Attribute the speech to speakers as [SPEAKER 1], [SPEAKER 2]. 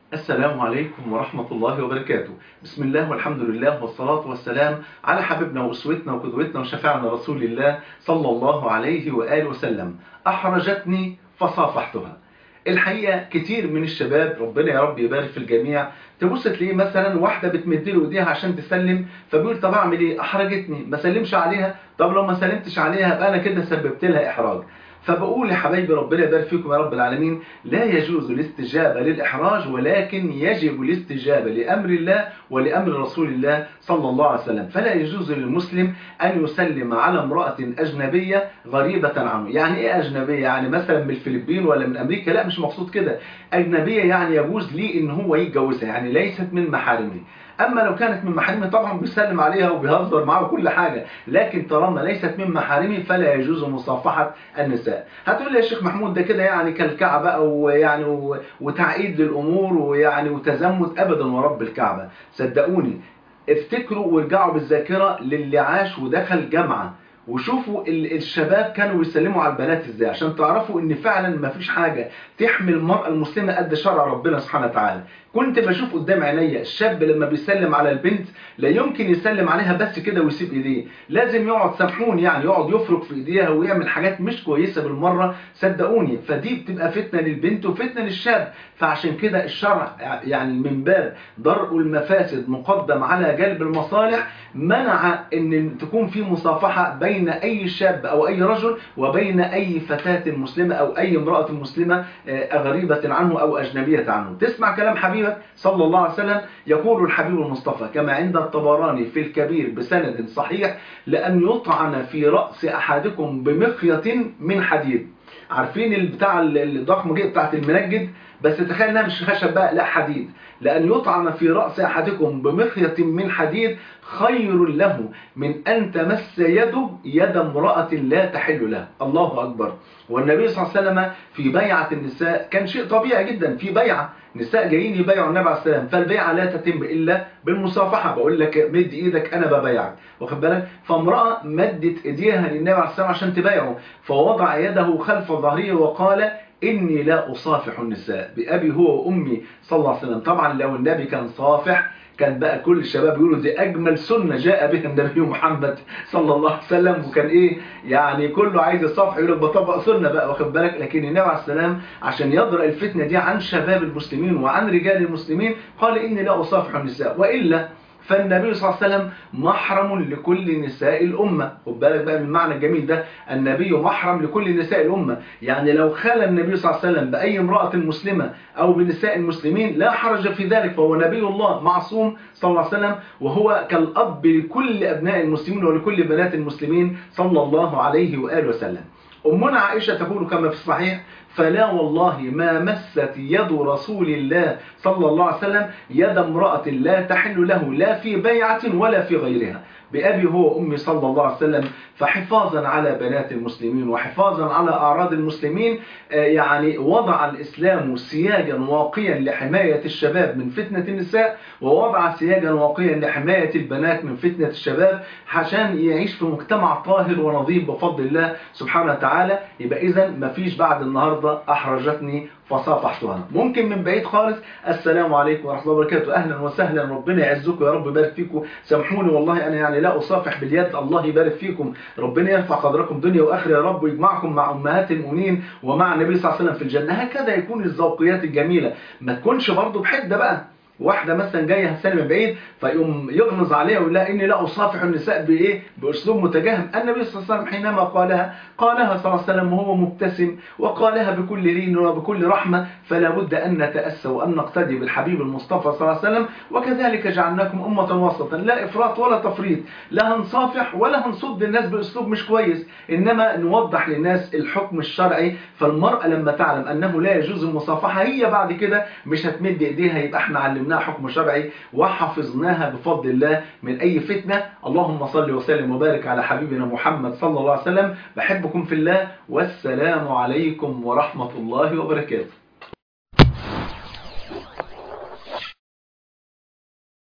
[SPEAKER 1] السلام عليكم ورحمة الله وبركاته بسم الله والحمد لله والصلاة والسلام على حبيبنا وأسوتنا وقدوتنا وشفاعنا رسول الله صلى الله عليه وآله وسلم أحرجتني فصافحتها الحقيقة كتير من الشباب ربنا يا رب يبارك في الجميع تبص تلاقيه مثلا واحدة بتمد له ايديها عشان تسلم فبيقول طب اعمل ايه احرجتني ما سلمش عليها طب لو ما سلمتش عليها يبقى انا كده سببت لها احراج فبقول يا حبايبي ربنا يبارك فيكم يا رب العالمين لا يجوز الاستجابة للإحراج ولكن يجب الاستجابة لأمر الله ولأمر رسول الله صلى الله عليه وسلم فلا يجوز للمسلم أن يسلم على امرأة أجنبية غريبة عنه يعني إيه أجنبية يعني مثلا من الفلبين ولا من أمريكا لا مش مقصود كده أجنبية يعني يجوز لي إن هو يتجوزها يعني ليست من محارمه اما لو كانت من محارمه طبعا بيسلم عليها وبيهزر معاها وكل حاجه لكن طالما ليست من محارمه فلا يجوز مصافحه النساء هتقول لي يا شيخ محمود ده كده يعني كالكعبه ويعني وتعقيد للامور ويعني وتزمت ابدا ورب الكعبه صدقوني افتكروا وارجعوا بالذاكره للي عاش ودخل جامعه وشوفوا الشباب كانوا بيسلموا على البنات ازاي عشان تعرفوا ان فعلا ما فيش حاجة تحمي المرأة المسلمة قد شرع ربنا سبحانه وتعالى كنت بشوف قدام عينيا الشاب لما بيسلم على البنت لا يمكن يسلم عليها بس كده ويسيب ايديه لازم يقعد سامحون يعني يقعد يفرك في ايديها ويعمل حاجات مش كويسة بالمرة صدقوني فدي بتبقى فتنة للبنت وفتنة للشاب فعشان كده الشرع يعني من باب درء المفاسد مقدم على جلب المصالح منع ان تكون في مصافحة بين بين أي شاب أو أي رجل وبين أي فتاة مسلمة أو أي امرأة مسلمة غريبة عنه أو أجنبية عنه تسمع كلام حبيبك صلى الله عليه وسلم يقول الحبيب المصطفى كما عند الطبراني في الكبير بسند صحيح لأن يطعن في رأس أحدكم بمخيط من حديد عارفين البتاع الضخم جدا بتاعت المنجد بس تخيل انها مش خشب بقى لا حديد لأن يطعن في رأس أحدكم بمخيط من حديد خير له من أن تمس يده يد امرأة لا تحل له الله أكبر والنبي صلى الله عليه وسلم في بيعة النساء كان شيء طبيعي جدا في بيعة نساء جايين يبايعوا النبي عليه السلام فالبيعة لا تتم إلا بالمصافحة بقول لك مد إيدك أنا ببايعك واخد بالك فامرأة مدت إيديها للنبي عليه السلام عشان تبايعه فوضع يده خلف ظهره وقال إني لا أصافح النساء بأبي هو وأمي صلى الله عليه وسلم طبعا لو النبي كان صافح كان بقى كل الشباب يقولوا دي أجمل سنة جاء بها النبي محمد صلى الله عليه وسلم وكان إيه يعني كله عايز يصافح يقول لك بطبق سنة بقى واخد بالك لكن النبي عليه السلام عشان يدرأ الفتنة دي عن شباب المسلمين وعن رجال المسلمين قال إني لا أصافح النساء وإلا فالنبي صلى الله عليه وسلم محرم لكل نساء الأمة خد بالك بقى من المعنى الجميل ده النبي محرم لكل نساء الأمة يعني لو خلى النبي صلى الله عليه وسلم بأي امرأة مسلمة أو بنساء المسلمين لا حرج في ذلك فهو نبي الله معصوم صلى الله عليه وسلم وهو كالأب لكل أبناء المسلمين ولكل بنات المسلمين صلى الله عليه وآله وسلم أمنا عائشة تقول كما في الصحيح فلا والله ما مست يد رسول الله صلى الله عليه وسلم يد امرأة لا تحل له لا في بيعة ولا في غيرها بأبي هو أمي صلى الله عليه وسلم فحفاظا على بنات المسلمين وحفاظا على أعراض المسلمين يعني وضع الإسلام سياجا واقيا لحماية الشباب من فتنة النساء ووضع سياجا واقيا لحماية البنات من فتنة الشباب عشان يعيش في مجتمع طاهر ونظيف بفضل الله سبحانه وتعالى يبقى إذا مفيش بعد النهاردة أحرجتني فصافحتها ممكن من بعيد خالص السلام عليكم ورحمة الله وبركاته أهلا وسهلا ربنا يعزكم يا رب يبارك فيكم سامحوني والله أنا يعني لا أصافح باليد الله يبارك فيكم ربنا يرفع قدركم دنيا وآخرة يا رب ويجمعكم مع أمهات المؤمنين ومع النبي صلى الله عليه وسلم في الجنة هكذا يكون الذوقيات الجميلة ما تكونش برضه بحدة بقى واحدة مثلا جاية هتسلم من بعيد فيقوم يغمز عليها ويقول لها إني لا أصافح النساء بإيه بأسلوب متجهم النبي صلى الله عليه وسلم حينما قالها قالها صلى الله عليه وسلم وهو مبتسم وقالها بكل لين وبكل رحمة فلا بد أن نتأسى وأن نقتدي بالحبيب المصطفى صلى الله عليه وسلم وكذلك جعلناكم أمة وسطا لا إفراط ولا تفريط لا هنصافح ولا هنصد الناس بأسلوب مش كويس إنما نوضح للناس الحكم الشرعي فالمرأة لما تعلم أنه لا يجوز المصافحة هي بعد كده مش هتمد إيديها يبقى احنا علمناها حكم شرعي وحفظناها بفضل الله من أي فتنة اللهم صل وسلم وبارك على حبيبنا محمد صلى الله عليه وسلم بحبكم في الله والسلام عليكم ورحمة الله وبركاته